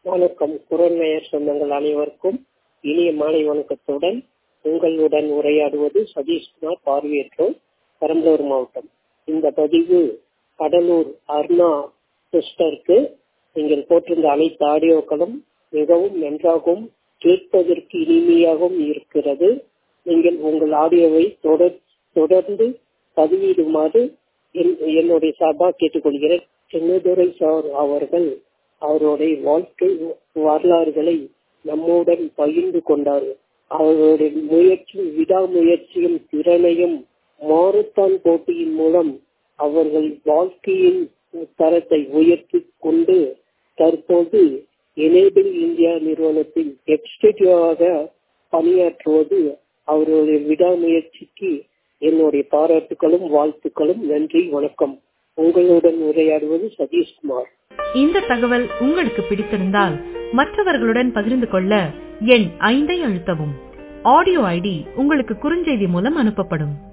வணக்கம் குரல்நேயர் சொந்தங்கள் அனைவருக்கும் இனிய மாலை வணக்கத்துடன் உங்களுடன் உரையாடுவது சதீஷ்குமார் பார்வையற்றோர் பெரம்பலூர் மாவட்டம் இந்த பதிவு கடலூர் அருணா சிஸ்டருக்கு நீங்கள் போட்டிருந்த அனைத்து ஆடியோக்களும் மிகவும் நன்றாகவும் கேட்பதற்கு இனிமையாகவும் இருக்கிறது நீங்கள் உங்கள் ஆடியோவை தொடர் தொடர்ந்து பதிவிடுமாறு என்னுடைய சார்பாக கேட்டுக்கொள்கிறேன் சின்னதுரை சார் அவர்கள் அவருடைய வாழ்க்கை வரலாறுகளை நம்முடன் பகிர்ந்து கொண்டார் அவருடைய முயற்சி விடாமுயற்சியும் திறனையும் மாரத்தான் போட்டியின் மூலம் அவர்கள் வாழ்க்கையின் தரத்தை உயர்த்தி கொண்டு தற்போது எனேபிள் இந்தியா நிறுவனத்தில் எக்ஸ்டேட்டிவாக பணியாற்றுவது அவருடைய விடாமுயற்சிக்கு என்னுடைய பாராட்டுகளும் வாழ்த்துக்களும் நன்றி வணக்கம் உங்களுடன் உரையாடுவது சதீஷ்குமார் இந்த தகவல் உங்களுக்கு பிடித்திருந்தால் மற்றவர்களுடன் பகிர்ந்து கொள்ள எண் ஐந்தை அழுத்தவும் ஆடியோ ஐடி உங்களுக்கு குறுஞ்செய்தி மூலம் அனுப்பப்படும்